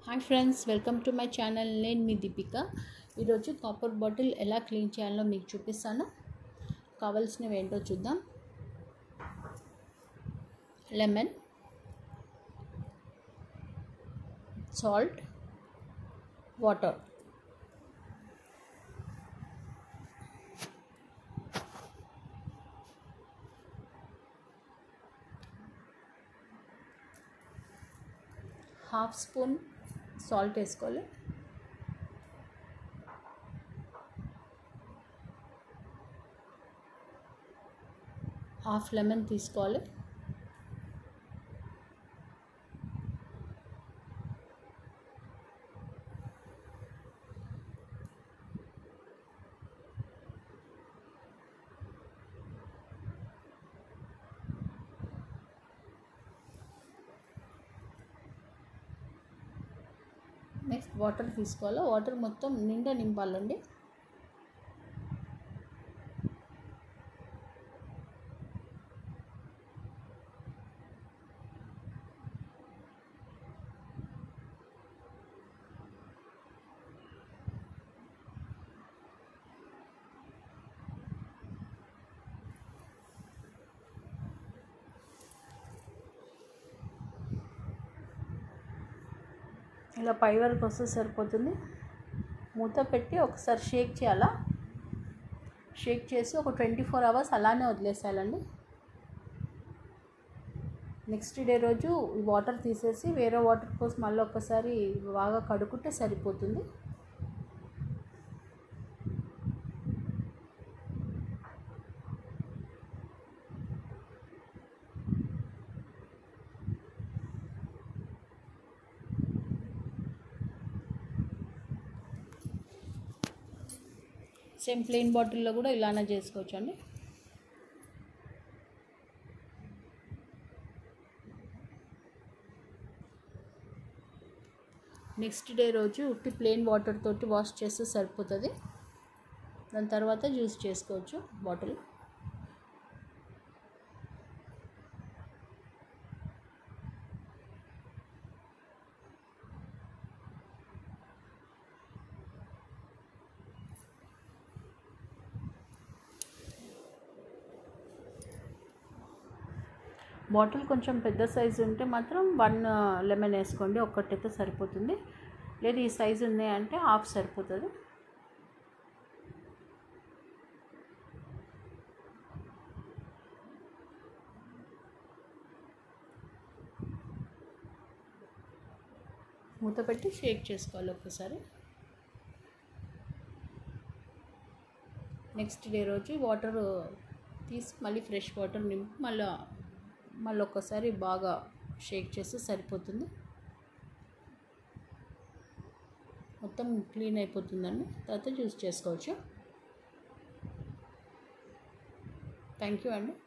hi friends welcome to my channel నేను మీ దీపిక ఈరోజు కాపర్ బాటిల్ ఎలా క్లీన్ చేయాలో మీకు చూపిస్తాను కావాల్సినవి ఏంటో చూద్దాం lemon salt water half spoon salt వేసుకోవాలి హాఫ్ లెమన్ తీసుకోవాలి నెక్స్ట్ వాటర్ తీసుకోవాలి వాటర్ మొత్తం నిండా నింపాలండి ఇలా పై వరకు వస్తే సరిపోతుంది మూత పెట్టి ఒకసారి షేక్ చేయాలా షేక్ చేసి ఒక ట్వంటీ ఫోర్ అవర్స్ అలానే వదిలేసేయాలండి నెక్స్ట్ డే రోజు ఈ వాటర్ తీసేసి వేరే వాటర్ పోసి మళ్ళీ ఒకసారి బాగా కడుక్కుంటే సరిపోతుంది సేమ్ ప్లెయిన్ బాటిల్లో కూడా ఇలానే చేసుకోవచ్చు అండి నెక్స్ట్ డే రోజు ఉట్టి ప్లెయిన్ వాటర్ తోటి వాష్ చేస్తే సరిపోతుంది దాని తర్వాత యూస్ చేసుకోవచ్చు బాటిల్ బాటిల్ కొంచెం పెద్ద సైజు ఉంటే మాత్రం వన్ లెమన్ వేసుకోండి ఒక్కటైతే సరిపోతుంది లేదు ఈ సైజు ఉన్నాయంటే హాఫ్ సరిపోతుంది మూత పెట్టి షేక్ చేసుకోవాలి ఒక్కసారి నెక్స్ట్ డే రోజు వాటర్ తీసి మళ్ళీ ఫ్రెష్ వాటర్ నింపి మళ్ళీ మళ్ళీ ఒక్కసారి బాగా షేక్ చేస్తే సరిపోతుంది మొత్తం క్లీన్ అయిపోతుందండి తర్వాత యూస్ చేసుకోవచ్చు థ్యాంక్ యూ అండి